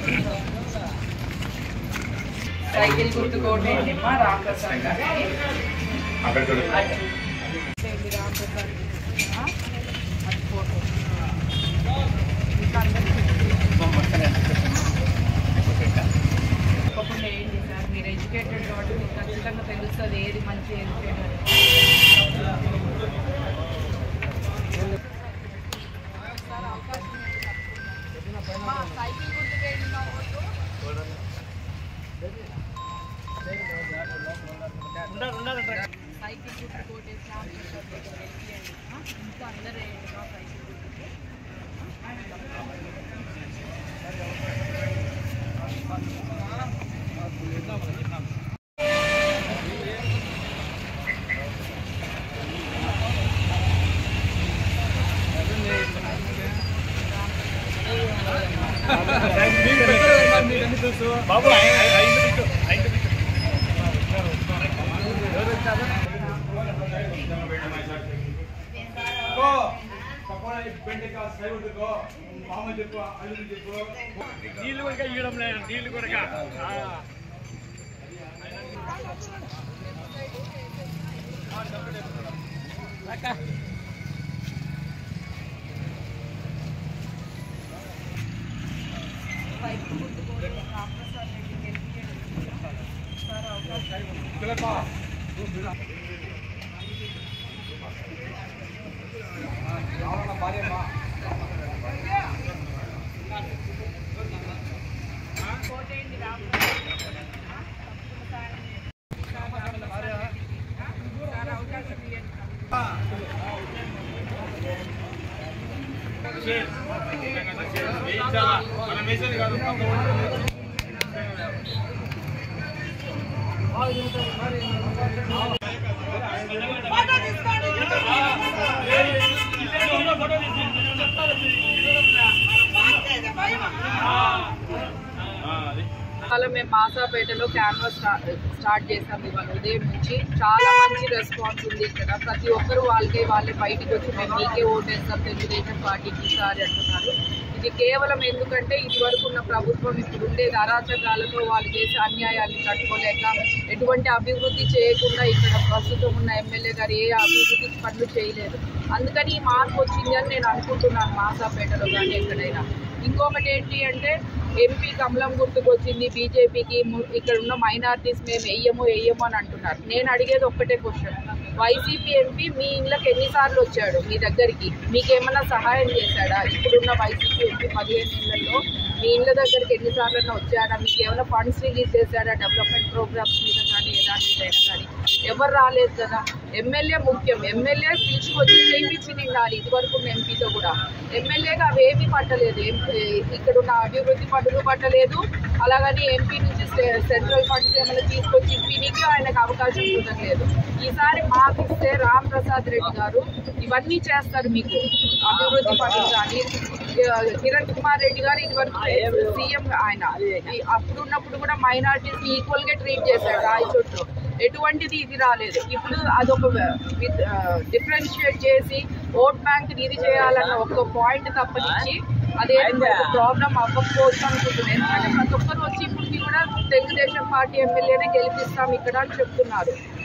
Cycle గుర్తు కోటేయండి మా రామప్రసాద్ గారికి అక్కడ చూడు అటు. ఏంటి రామప్రసాద్ ఆ? అది ఫోటో ఇంకా అందరికీ తప్పకుండా ఏంటి సార్ మీరు ఎడ్యుకేటెడ్ కాబట్టి మీకు ఖచ్చితంగా తెలుస్తుంది ఏది మంచి ఏది చెడు అని. మా సైకిల్ గుర్తుకేయండి మా ఓటు. సైకిల్ గుర్తు కోటేసి రామప్రసాద్ దగ్గర వెళ్ళియండి. ఆ? ఇంకా అందరూ వేయండి మా సైకిల్ గుర్తుకి. బాబు ఐదు ఐదు నీళ్ళు కూడా ఇవ్వడం లేదు నీళ్ళు కూడా సైకిల్ గుర్తు కోటేసి రామప్రసాద్ రెడ్డికి వెళ్ళియండి. సార్ అవకాశం కోటేయండి రామప్రసాద్ సార్ అవకాశం ఇవ్వండి మనం వేసేది కాదు ఇవాళ మేము మాసాపేటలో క్యాన్వాస్ స్టార్ట్ చేసాం ఇవాళ ఉదయం నుంచి చాలా మంచి రెస్పాన్స్ ఉంది ఇక్కడ ప్రతి ఒక్కరు వాళ్ళకే వాళ్ళే బయటికి వచ్చి మేము మీకే ఓటేస్తాం తెలుగుదేశం పార్టీకి ఈసారి అంటున్నారు ఇది కేవలం ఎందుకంటే ఇది వరకు ఉన్న ప్రభుత్వం ఇప్పుడు ఉండేది అరాచకాలతో వాళ్ళు చేసే అన్యాయాన్ని తట్టుకోలేక ఎటువంటి అభివృద్ధి చేయకుండా ఇక్కడ ప్రస్తుతం ఉన్న ఎమ్మెల్యే గారు ఏ అభివృద్ధి పనులు చేయలేదు అందుకని ఈ మార్పు వచ్చింది అని నేను అనుకుంటున్నాను మాసాపేటలో కానీ ఎక్కడైనా ఇంకొకటి ఏంటి అంటే ఎంపీ కమలం గుర్తుకు వచ్చింది బీజేపీకి ఇక్కడ ఉన్న మైనార్టీస్ మేము వెయ్యము వెయ్యము అని అంటున్నారు నేను అడిగేది ఒక్కటే క్వశ్చన్ వైసీపీ ఎంపీ మీ ఇళ్ళకి ఎన్నిసార్లు వచ్చాడు మీ దగ్గరికి మీకేమైనా సహాయం చేశాడా ఇప్పుడున్న వైసీపీ ఎంపీ పదిహేను ఏళ్లలో మీ ఇళ్ళ దగ్గరికి ఎన్నిసార్లు వచ్చాడా మీకు ఏమైనా ఫండ్స్ రిలీజ్ చేశాడా డెవలప్మెంట్ ప్రోగ్రామ్స్ మీద కానీ ఎలాంటిదైనా కానీ ఎవరు రాలేదు కదా ఎమ్మెల్యే ముఖ్యం ఎమ్మెల్యే పిలుచుకొచ్చి చేయించి నిండాలి ఇదివరకు ఉన్న ఎంపీతో కూడా ఎమ్మెల్యేగా అవేమీ పట్టలేదు ఎం- ఇక్కడ ఉన్న అభివృద్ధి పనులు పట్టలేదు అలాగని ఎంపీ నుంచి సె- సెంట్రల్ ఫండ్స్ ఏమైనా తీసుకొచ్చి ఇప్పటికీ ఆయనకు అవకాశం కుదరలేదు ఈసారి మాకు ఇస్తే రామ్ ప్రసాద్ రెడ్డి గారు ఇవన్నీ చేస్తారు మీకు అభివృద్ధి పనులు కానీ ఆ, కిరణ్ కుమార్ రెడ్డి గారు ఇదివరకు సీఎం ఆయన ఈ- అప్పుడు ఉన్నప్పుడు కూడా మైనార్టీస్ ఈక్వల్ గా ట్రీట్ చేశాడు రాయచోట్లో ఎటువంటిది ఇది రాలేదు ఇప్పుడు అదొక డిఫరెన్షియేట్ చేసి ఓట్ బ్యాంక్ ఇది చేయాలన్న ఒక పాయింట్ తప్పనిచ్చి అదే ప్రాబ్లం అవ్వకపోవచ్చు అనుకుంటున్నాను ఎందుకంటే ప్రతి ఒక్కరు వచ్చి ఇప్పుడు కూడా తెలుగుదేశం పార్టీ ఎమ్మెల్యేనే గెలిపిస్తాం ఇక్కడ అని చెప్తున్నారు